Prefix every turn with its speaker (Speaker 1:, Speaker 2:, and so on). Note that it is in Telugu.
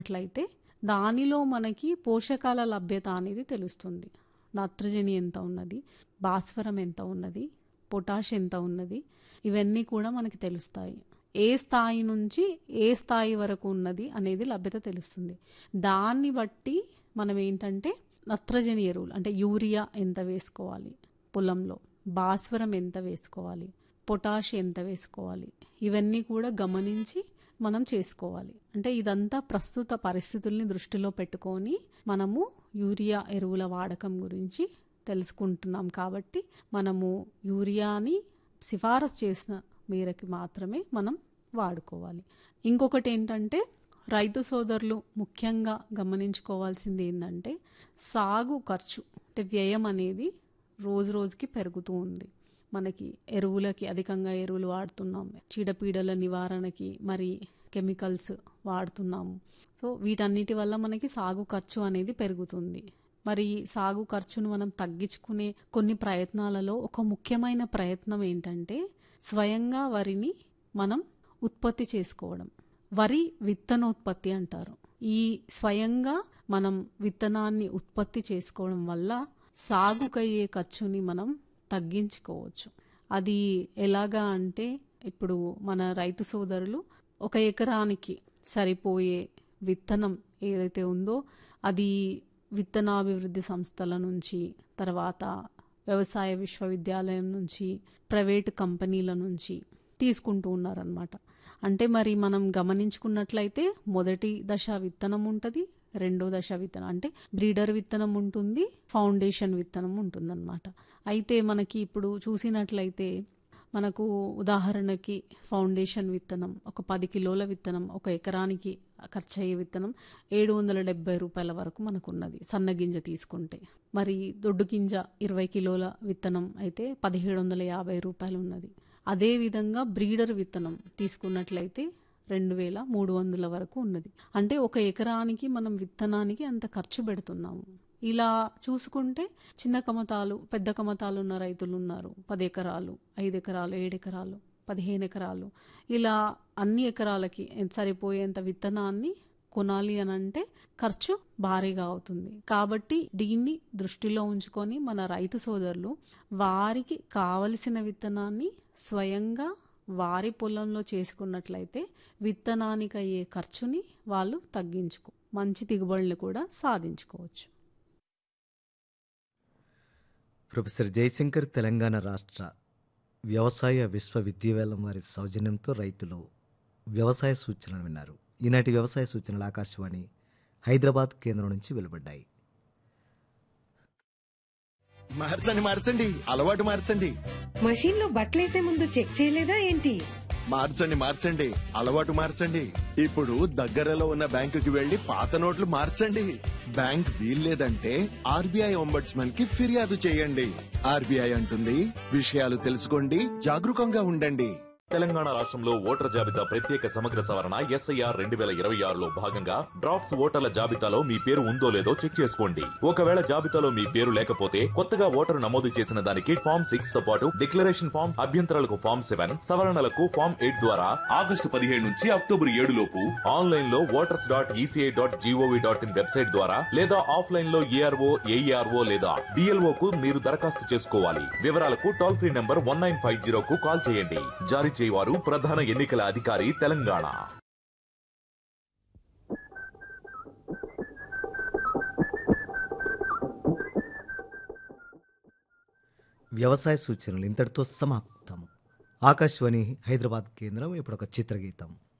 Speaker 1: అట్లయితే దానిలో మనకి పోషకాల లభ్యత అనేది తెలుస్తుంది నత్రజని ఎంత ఉన్నది భాస్వరం ఎంత ఉన్నది పొటాష్ ఎంత ఉన్నది ఇవన్నీ కూడా మనకి తెలుస్తాయి ఏ స్థాయి నుంచి ఏ స్థాయి వరకు ఉన్నది అనేది లభ్యత తెలుస్తుంది దాన్ని బట్టి మనం ఏంటంటే నత్రజని ఎరువులు అంటే యూరియా ఎంత వేసుకోవాలి పొలంలో భాస్వరం ఎంత వేసుకోవాలి పొటాష్ ఎంత వేసుకోవాలి ఇవన్నీ కూడా గమనించి మనం చేసుకోవాలి అంటే ఇదంతా ప్రస్తుత పరిస్థితుల్ని దృష్టిలో పెట్టుకొని మనము యూరియా ఎరువుల వాడకం గురించి తెలుసుకుంటున్నాం కాబట్టి మనము యూరియాని సిఫారసు చేసిన మేరకి మాత్రమే మనం వాడుకోవాలి ఇంకొకటి ఏంటంటే రైతు సోదరులు ముఖ్యంగా గమనించుకోవాల్సింది ఏంటంటే సాగు ఖర్చు అంటే వ్యయం అనేది రోజు రోజుకి పెరుగుతూ ఉంది మనకి ఎరువులకి అధికంగా ఎరువులు వాడుతున్నాం చీడపీడల నివారణకి మరి కెమికల్స్ వాడుతున్నాము సో వీటన్నిటి వల్ల మనకి సాగు ఖర్చు అనేది పెరుగుతుంది మరి సాగు ఖర్చును మనం తగ్గించుకునే కొన్ని ప్రయత్నాలలో ఒక ముఖ్యమైన ప్రయత్నం ఏంటంటే స్వయంగా వరిని మనం ఉత్పత్తి చేసుకోవడం వరి విత్తనోత్పత్తి అంటారు ఈ స్వయంగా మనం విత్తనాన్ని ఉత్పత్తి చేసుకోవడం వల్ల సాగుకయ్యే ఖర్చుని మనం తగ్గించుకోవచ్చు అది ఎలాగా అంటే ఇప్పుడు మన రైతు సోదరులు ఒక ఎకరానికి సరిపోయే విత్తనం ఏదైతే ఉందో అది విత్తనాభివృద్ధి సంస్థల నుంచి తర్వాత వ్యవసాయ విశ్వవిద్యాలయం నుంచి ప్రైవేటు కంపెనీల నుంచి తీసుకుంటూ ఉన్నారనమాట అంటే మరి మనం గమనించుకున్నట్లయితే మొదటి దశ విత్తనం ఉంటుంది రెండో దశ విత్తనం అంటే బ్రీడర్ విత్తనం ఉంటుంది ఫౌండేషన్ విత్తనం ఉంటుందన్నమాట అయితే మనకి ఇప్పుడు చూసినట్లయితే మనకు ఉదాహరణకి ఫౌండేషన్ విత్తనం ఒక పది కిలోల విత్తనం ఒక ఎకరానికి ఖర్చు అయ్యే విత్తనం ఏడు వందల డెబ్బై రూపాయల వరకు మనకు ఉన్నది సన్నగింజ తీసుకుంటే మరి దొడ్డు గింజ ఇరవై కిలోల విత్తనం అయితే పదిహేడు వందల యాభై రూపాయలు ఉన్నది అదేవిధంగా బ్రీడర్ విత్తనం తీసుకున్నట్లయితే రెండు వేల మూడు వందల వరకు ఉన్నది అంటే ఒక ఎకరానికి మనం విత్తనానికి అంత ఖర్చు పెడుతున్నాము ఇలా చూసుకుంటే చిన్న కమతాలు పెద్ద కమతాలు ఉన్న రైతులు ఉన్నారు పది ఎకరాలు ఐదు ఎకరాలు ఏడు ఎకరాలు పదిహేను ఎకరాలు ఇలా అన్ని ఎకరాలకి సరిపోయేంత విత్తనాన్ని కొనాలి అని అంటే ఖర్చు భారీగా అవుతుంది కాబట్టి దీన్ని దృష్టిలో ఉంచుకొని మన రైతు సోదరులు వారికి కావలసిన విత్తనాన్ని స్వయంగా వారి పొలంలో చేసుకున్నట్లయితే విత్తనానికి అయ్యే ఖర్చుని వాళ్ళు తగ్గించుకో మంచి దిగుబడులు కూడా సాధించుకోవచ్చు
Speaker 2: ప్రొఫెసర్ జయశంకర్ తెలంగాణ రాష్ట్ర వ్యవసాయ విశ్వవిద్యాలయం వారి సౌజన్యంతో రైతులు వ్యవసాయ సూచనలు విన్నారు ఈనాటి వ్యవసాయ సూచనలు ఆకాశవాణి హైదరాబాద్ కేంద్రం నుంచి వెలువడ్డాయి
Speaker 3: మార్చండి మార్చండి అలవాటు మార్చండి
Speaker 4: మషీన్ లో బట్టలేసే ముందు చెక్ చేయలేదా ఏంటి
Speaker 3: మార్చండి మార్చండి అలవాటు మార్చండి ఇప్పుడు దగ్గరలో ఉన్న బ్యాంకుకి వెళ్లి పాత నోట్లు మార్చండి బ్యాంక్ వీల్లేదంటే ఆర్బీఐ ఒంబడ్స్మన్ కి ఫిర్యాదు చేయండి ఆర్బీఐ అంటుంది విషయాలు తెలుసుకోండి జాగరూకంగా ఉండండి
Speaker 5: తెలంగాణ రాష్ట్రంలో ఓటర్ జాబితా ప్రత్యేక సమగ్ర సవరణ ఎస్ఐఆర్ రెండు వేల ఇరవై ఆరులో భాగంగా డ్రాఫ్ట్స్ ఓటర్ల జాబితాలో మీ పేరు ఉందో లేదో చెక్ చేసుకోండి ఒకవేళ జాబితాలో మీ పేరు లేకపోతే కొత్తగా ఓటరు నమోదు చేసిన దానికి ఫామ్ సిక్స్ తో పాటు డిక్లరేషన్ ఫామ్ అభ్యంతరాలకు ఫామ్ సెవెన్ సవరణలకు ఫామ్ ఎయిట్ ద్వారా ఆగస్టు పదిహేడు నుంచి అక్టోబర్ ఏడు లోపు ఆన్లైన్ లో voters dot ECI dot GOV dot in website ద్వారా లేదా ఆఫ్లైన్ లో ఏఆర్ఓ ఏఈఆర్ఓ లేదా బిఎల్ఓ కు మీరు దరఖాస్తు చేసుకోవాలి వివరాలకు toll free number one nine five zero కు కాల్ చేయండి జారీ చేయవారు ప్రధాన ఎన్నికల అధికారి తెలంగాణ
Speaker 2: వ్యవసాయ సూచనలు ఇంతటితో సమాప్తం ఆకాశవాణి హైదరాబాద్ కేంద్రం ఇప్పుడు ఒక చిత్రగీతం